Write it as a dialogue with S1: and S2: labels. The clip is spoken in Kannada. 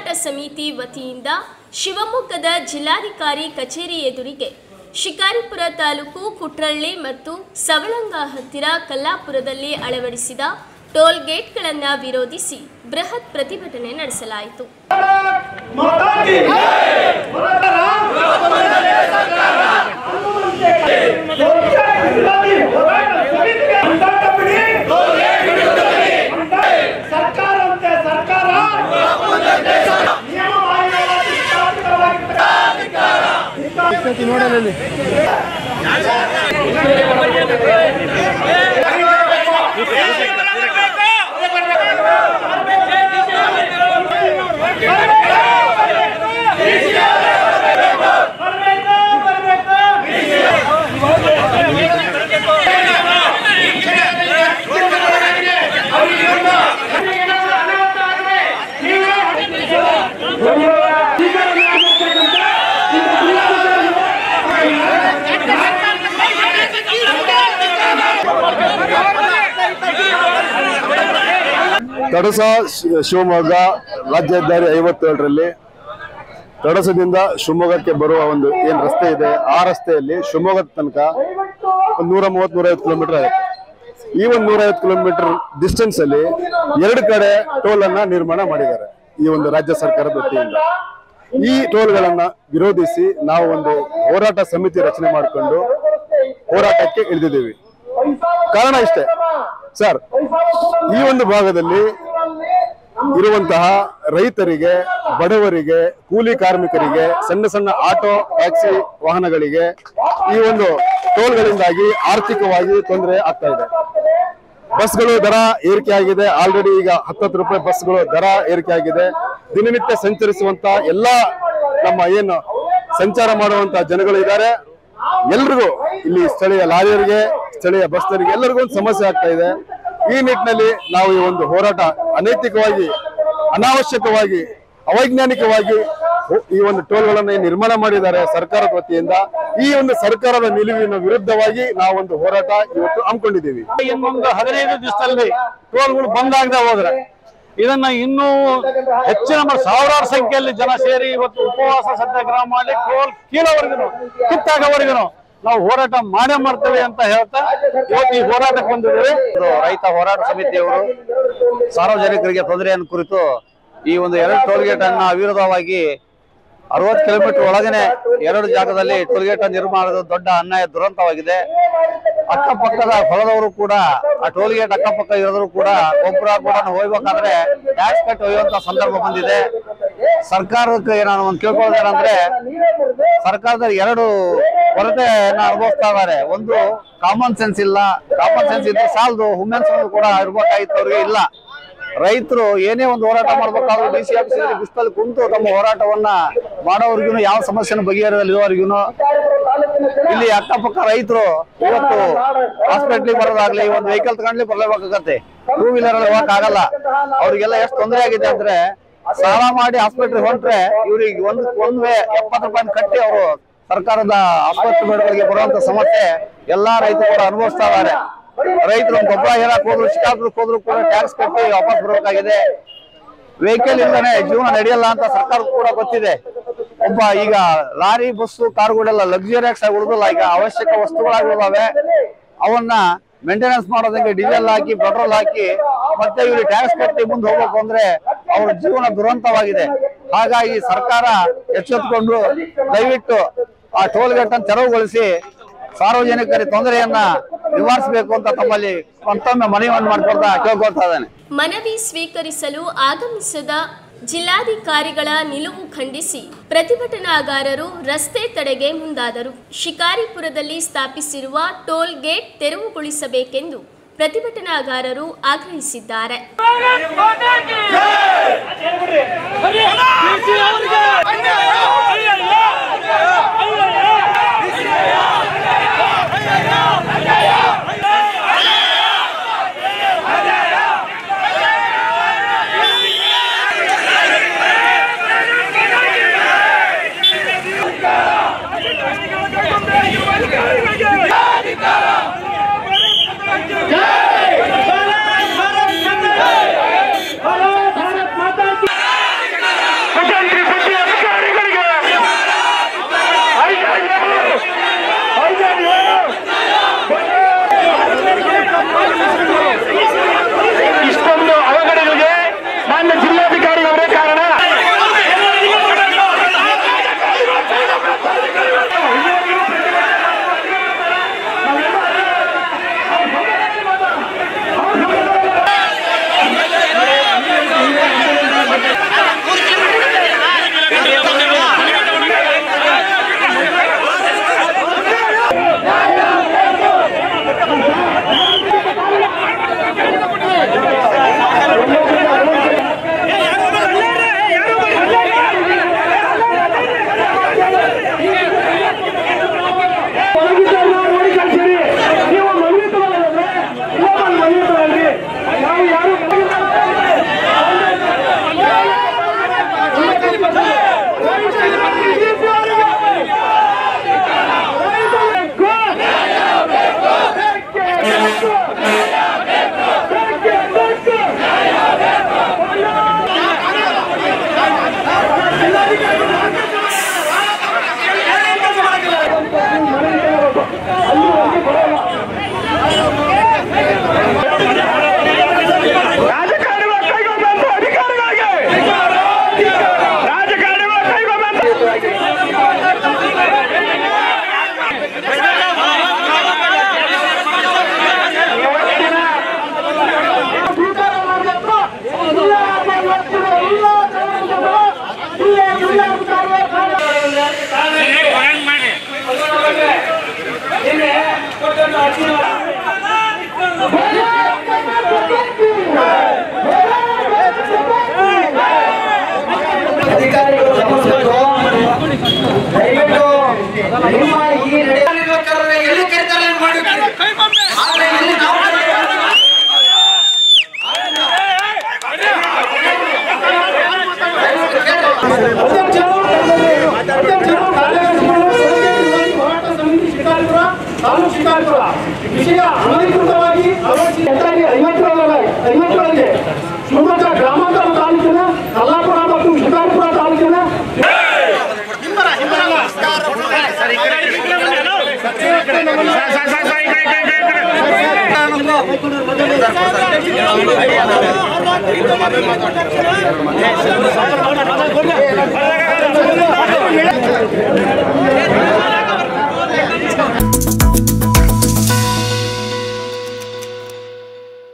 S1: ಹೋರಾಟ ಸಮಿತಿ ವತಿಯಿಂದ ಶಿವಮೊಗ್ಗದ ಜಿಲ್ಲಾಧಿಕಾರಿ ಕಚೇರಿ ಎದುರಿಗೆ ಶಿಕಾರಿಪುರ ತಾಲೂಕು ಕುಟ್ರಳ್ಳಿ ಮತ್ತು ಸವಳಂಗ ಹತ್ತಿರ ಕಲ್ಲಾಪುರದಲ್ಲಿ ಅಳವಡಿಸಿದ ಟೋಲ್ ಗೇಟ್ಗಳನ್ನು ವಿರೋಧಿಸಿ ಬೃಹತ್ ಪ್ರತಿಭಟನೆ ನಡೆಸಲಾಯಿತು
S2: माता की होराಟ ವಿರೋಧಿ ಹೋರಾಟ ಸಮಿತಿಗೆ ಹೋರಾಟ ಬಿಡಿ ಸರ್ಕಾರ ಅಂತೆ ಸರ್ಕಾರ ನಿಯಮ ಬಾಹಿರವಾಗಿ ಸ್ಥಾಪಿತವಾಗಿರ್ತಕ್ಕಂಥ
S3: ತಡಸ ಶಿ- ಶಿವಮೊಗ್ಗ ರಾಜ್ಯ ಹೆದ್ದಾರಿ ಐವತ್ತೇಳರಲ್ಲಿ ತಡಸದಿಂದ ಶಿವಮೊಗ್ಗಕ್ಕೆ ಬರುವ ಒಂದು ಏನ್ ರಸ್ತೆ ಇದೆ ಆ ರಸ್ತೆಯಲ್ಲಿ ಶಿವಮೊಗ್ಗದ ತನಕ ಒಂದು ನೂರ ಮೂವತ್ ನೂರೈವತ್ತು ಕಿಲೋಮೀಟರ್ ಆಗುತ್ತೆ ಈ ಒಂದು ನೂರೈವತ್ತು ಕಿಲೋಮೀಟರ್ ಡಿಸ್ಟೆನ್ಸ್ ಅಲ್ಲಿ ಎರಡು ಕಡೆ ಟೋಲ್ ಅನ್ನ ನಿರ್ಮಾಣ ಮಾಡಿದ್ದಾರೆ ಈ ಒಂದು ರಾಜ್ಯ ಸರ್ಕಾರದ ವತಿಯಿಂದ ಈ ಟೋಲ್ಗಳನ್ನ ವಿರೋಧಿಸಿ ನಾವು ಒಂದು ಹೋರಾಟ ಸಮಿತಿ ರಚನೆ ಮಾಡಿಕೊಂಡು ಹೋರಾಟಕ್ಕೆ ಇಳಿದಿದ್ದೀವಿ ಕಾರಣ ಇಷ್ಟೇ ಸರ್ ಈ ಒಂದು ಭಾಗದಲ್ಲಿ ಇರುವಂತಹ ರೈತರಿಗೆ ಬಡವರಿಗೆ ಕೂಲಿ ಕಾರ್ಮಿಕರಿಗೆ ಸಣ್ಣ ಸಣ್ಣ ಆಟೋ ಟ್ಯಾಕ್ಸಿ ವಾಹನಗಳಿಗೆ ಈ ಒಂದು ಟೋಲ್ಗಳಿಂದಾಗಿ ಆರ್ಥಿಕವಾಗಿ ತೊಂದರೆ ಆಗ್ತಾ ಇದೆ ಬಸ್ಗಳು ದರ ಏರಿಕೆ ಆಗಿದೆ ಆಲ್ರೆಡಿ ಈಗ ಹತ್ತತ್ತು ರೂಪಾಯಿ ಬಸ್ಗಳು ದರ ಏರಿಕೆ ಆಗಿದೆ ದಿನನಿತ್ಯ ಸಂಚರಿಸುವಂತ ಎಲ್ಲಾ ನಮ್ಮ ಏನು ಸಂಚಾರ ಮಾಡುವಂತ ಜನಗಳು ಇದ್ದಾರೆ ಎಲ್ರಿಗೂ ಇಲ್ಲಿ ಸ್ಥಳೀಯ ಲಾರಿಯರಿಗೆ ಸ್ಥಳೀಯ ಬಸ್ನರಿಗೆ ಎಲ್ಲರಿಗೂ ಒಂದು ಸಮಸ್ಯೆ ಆಗ್ತಾ ಇದೆ ಈ ನಿಟ್ಟಿನಲ್ಲಿ ನಾವು ಈ ಒಂದು ಹೋರಾಟ ಅನೈತಿಕವಾಗಿ ಅನಾವಶ್ಯಕವಾಗಿ ಅವೈಜ್ಞಾನಿಕವಾಗಿ ಹೊ- ಈ ಒಂದು ಟೋಲ್ಗಳನ್ನು ಏನ್ ನಿರ್ಮಾಣ ಮಾಡಿದ್ದಾರೆ ಸರ್ಕಾರದ ವತಿಯಿಂದ ಈ ಒಂದು ಸರ್ಕಾರದ ನಿಲುವಿನ ವಿರುದ್ಧವಾಗಿ ನಾವು ಒಂದು ಹೋರಾಟ ಇವತ್ತು ಹಮ್ಮಿಕೊಂಡಿದ್ದೀವಿ
S4: ಇನ್ನೊಂದು ಹದಿನೈದು ದಿವಸದಲ್ಲಿ ಟೋಲ್ಗಳು ಬಂದ್ ಆಗದೆ ಹೋದ್ರೆ ಇದನ್ನ ಇನ್ನೂ ಹೆಚ್ಚಿನ ಮ- ಸಾವಿರಾರು ಸಂಖ್ಯೆಯಲ್ಲಿ ಜನ ಸೇರಿ ಇವತ್ತು ಉಪವಾಸ ಸತ್ಯಾಗ್ರಹ ಮಾಡಿ ಟೋಲ್ ಕೀಳೋವರೆಗೂ ಕಿತ್ತಾಗೋವರೆಗೂ ನಾವು ಹೋರಾಟ ಮಾಡೇ ಮಾಡ್ತೇವೆ ಅಂತ ಹೇಳ್ತಾ ಇವತ್ತು ಈ ಹೋರಾಟಕ್ಕೆ ಬಂದಿದ್ದೇವೆ
S5: ಇದು ರೈತ ಹೋರಾಟ ಸಮಿತಿಯವರು ಸಾರ್ವಜನಿಕರಿಗೆ ತೊಂದರೆಯನ್ನು ಕುರಿತು ಈ ಒಂದು ಎರಡು ಟೋಲ್ ಗೇಟ್ ಅನ್ನ ಅವಿರೋಧವಾಗಿ ಅರವತ್ತು ಕಿಲೋಮೀಟರ್ ಒಳಗನೆ ಎರಡು ಜಾಗದಲ್ಲಿ ಟೋಲ್ ಗೇಟ್ ನಿರ್ಮಾಣದ ದೊಡ್ಡ ಅನ್ಯಾಯ ದುರಂತವಾಗಿದೆ ಅಕ್ಕಪಕ್ಕದ ಹೊಲದವರು ಕೂಡ ಆ ಟೋಲ್ ಗೇಟ್ ಅಕ್ಕಪಕ್ಕ ಇರೋದ್ರು ಕೂಡ ಗೊಬ್ಬರ ಕೂಡ ಹೋಗ್ಬೇಕಾದ್ರೆ ಟ್ಯಾಕ್ಸ್ ಕಟ್ಟಿ ಒಯ್ಯುವಂತ ಸಂದರ್ಭ ಬಂದಿದೆ ಸರ್ಕಾರಕ್ಕೆ ನಾನು ಒಂದು ಕೇಳ್ಕೊಳ್ಳೋದೇನಂದ್ರೆ ಸರ್ಕಾರದ ಎರಡು ಕೊರತೆಯನ್ನ ಅನುಭವಿಸ್ತಾ ಇದ್ದಾರೆ ಒಂದು ಕಾಮನ್ ಸೆನ್ಸ್ ಇಲ್ಲ ಕಾಮನ್ ಸೆನ್ಸ್ ಇದ್ರೆ ಸಾಲದು ಹುಮ್ಮೆನ್ಸ್ ಕೂಡ ಇರ್ಬೇಕಾಗಿತ್ತು ಅವ್ರಿಗೆ ಇಲ್ಲ ರೈತರು ಏನೇ ಒಂದು ಹೋರಾಟ ಮಾಡ್ಬೇಕಾದ್ರೂ ಡಿ ಸಿ ಆಫೀಸ್ ಬಿಸ್ತಲ್ಲಿ ಕುಂತು ತಮ್ಮ ಹೋರಾಟವನ್ನ ಮಾಡೋವರೆಗೂ ಯಾವ ಸಮಸ್ಯೆನ ಬಗೆಹರಿದವರೆಗೂ ಇಲ್ಲಿ ಅಕ್ಕಪಕ್ಕ ರೈತರು ಇವತ್ತು ಹಾಸ್ಪಿಟ್ಲಿಗೆ ಬರೋದಾಗ್ಲಿ ಒಂದು ವೆಹಿಕಲ್ ತಗೊಂಡ್ಲಿ ಬರ್ಲೇಬೇಕಾಗತ್ತೆ ಟೂ ವೀಲರ್ ಅಲ್ಲಿ ಹೋಗಕ್ ಆಗಲ್ಲ ಅವ್ರಿಗೆಲ್ಲ ಎಷ್ಟು ತೊಂದರೆ ಆಗಿದೆ ಅಂದ್ರೆ ಸಾಲ ಮಾಡಿ ಹಾಸ್ಪಿಟ್ಲ್ ಹೊಂಟ್ರೆ ಇವ್ರಿಗೆ ಒಂದ್ ಒಂದ್ ವೇ ಎಪ್ಪತ್ತು ರೂಪಾಯಿ ಕಟ್ಟಿ ಅವರು ಸರ್ಕಾರದ ಆಸ್ಪತ್ರೆಗಳಿಗೆ ಬರುವಂತ ಸಮಸ್ಯೆ ಎಲ್ಲಾ ರೈತರು ಕೂಡ ಅನುಭವಿಸ್ತಾ ಇದ್ದಾರೆ ರೈತರು ಗೊಬ್ಬರ ಹೇರಕ್ ಹೋದ್ರು ಶಿಕಾಪುರಕ್ಕೆ ಹೋದ್ರು ಕೂಡ ಟ್ಯಾಕ್ಸ್ ಕಟ್ಟಿ ವಾಪಸ್ ಬರಬೇಕಾಗಿದೆ ವೆಹಿಕಲ್ ಇಲ್ದಾನೆ ಜೀವನ ನಡೆಯಲ್ಲ ಅಂತ ಸರ್ಕಾರ ಕೂಡ ಗೊತ್ತಿದೆ ಒಬ್ಬ ಈಗ ಲಾರಿ ಬಸ್ಸು ಕಾರುಗಳೆಲ್ಲ ಲಕ್ಸುರಿಯಾಕ್ಸ್ ಆಗಿ ಉಳಿದಿಲ್ಲ ಈಗ ಅವಶ್ಯಕ ವಸ್ತುಗಳಾಗಿ ಉಳಿದಾವೆ ಅವನ್ನ ಮೇಂಟೆನೆನ್ಸ್ ಮಾಡೋದಂಗೆ ಡೀಸೆಲ್ ಹಾಕಿ ಪೆಟ್ರೋಲ್ ಹಾಕಿ ಮತ್ತೆ ಇವ್ರಿಗೆ ಟ್ಯಾಕ್ಸ್ ಕಟ್ಟಿ ಮುಂದೆ ಹೋಗ್ಬೇಕು ಅಂದ್ರೆ ಅವ್ರ ಜೀವನ ದುರಂತವಾಗಿದೆ ಹಾಗಾಗಿ ಸರ್ಕಾರ ಎಚ್ಚೆತ್ತುಕೊಂಡು ದಯವಿಟ್ಟು ಆ ಟೋಲ್ ಗೇಟ್ ಅನ್ನು ತೆರವುಗೊಳಿಸಿ ಸಾರ್ವಜನಿಕರಿಗೆ ತೊಂದರೆಯನ್ನ ನಿವಾರಿಸಬೇಕು ಅಂತ ತಮ್ಮಲ್ಲಿ ಮತ್ತೊಮ್ಮೆ ಮನವಿಯನ್ನು ಮಾಡ್ಕೊಳ್ತಾ ಕೇಳ್ಕೊಳ್ತಾ ಇದ್ದೇನೆ
S1: ಮನವಿ ಸ್ವೀಕರಿಸಲು ಆಗಮಿಸದ ಜಿಲ್ಲಾಧಿಕಾರಿಗಳ ನಿಲುವು ಖಂಡಿಸಿ ಪ್ರತಿಭಟನಾಗಾರರು ರಸ್ತೆ ತಡೆಗೆ ಮುಂದಾದರು ಶಿಕಾರಿಪುರದಲ್ಲಿ ಸ್ಥಾಪಿಸಿರುವ ಟೋಲ್ ಗೇಟ್ ತೆರವುಗೊಳಿಸಬೇಕೆಂದು ಪ್ರತಿಭಟನಾಗಾರರು ಆಗ್ರಹಿಸಿದ್ದಾರೆ
S2: भारत माता की ಹೆಚ್ಚಾಗಿ ಐವತ್ತರೊಳಗೆ ಐವತ್ತರೊಳಗೆ ಶಿವಮೊಗ್ಗ ಗ್ರಾಮಾಂತರ ತಾಲೂಕಿನ ಕಲ್ಲಾಪುರ ಮತ್ತು ಶಿಕಾರಿಪುರ ತಾಲೂಕಿನ
S6: ¡Vamos!